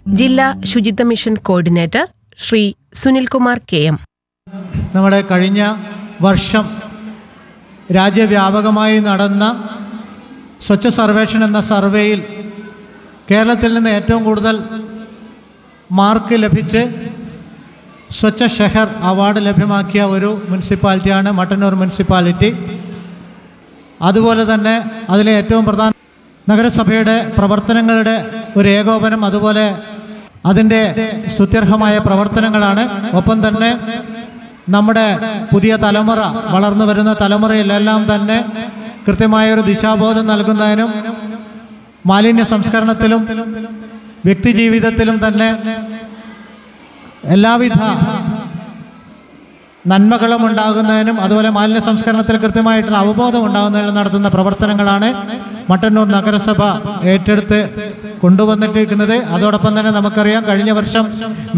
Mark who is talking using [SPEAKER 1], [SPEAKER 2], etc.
[SPEAKER 1] ജില്ലാ ശുചിത്വ mission coordinator Shri Sunilkumar K M
[SPEAKER 2] നമ്മുടെ കഴിഞ്ഞ വർഷം രാജ്യവ്യാപകമായി നടന്ന സ്വച്ഛ സർവേക്ഷൺ എന്ന സർവേയിൽ കേരളത്തിൽ നിന്ന് ഏറ്റവും കൂടുതൽ മാർക്ക് ലഭിച്ച് സ്വച്ഛ ഷെഹർ അവാർഡ് ലഭ്യമാക്കിയ ഒരു മുനിസിപ്പാലിറ്റിയാണ് മട്ടന്നൂർ മുനിസിപ്പാലിറ്റി അതുപോലെ തന്നെ അതിലെ ഏറ്റവും പ്രധാന നഗരസഭയുടെ പ്രവർത്തനങ്ങളുടെ ഒരു ഏകോപനം അതുപോലെ അതിൻ്റെ സ്തുത്യർഹമായ പ്രവർത്തനങ്ങളാണ് ഒപ്പം തന്നെ നമ്മുടെ പുതിയ തലമുറ വളർന്നു വരുന്ന തലമുറയിലെല്ലാം തന്നെ കൃത്യമായ ഒരു ദിശാബോധം നൽകുന്നതിനും മാലിന്യ സംസ്കരണത്തിലും വ്യക്തിജീവിതത്തിലും തന്നെ എല്ലാവിധ നന്മകളും ഉണ്ടാകുന്നതിനും അതുപോലെ മാലിന്യ സംസ്കരണത്തിൽ കൃത്യമായിട്ടുള്ള അവബോധം ഉണ്ടാകുന്നതിനും നടത്തുന്ന പ്രവർത്തനങ്ങളാണ് മട്ടന്നൂർ നഗരസഭ ഏറ്റെടുത്ത് കൊണ്ടുവന്നിട്ടിരിക്കുന്നത് അതോടൊപ്പം തന്നെ നമുക്കറിയാം കഴിഞ്ഞ വർഷം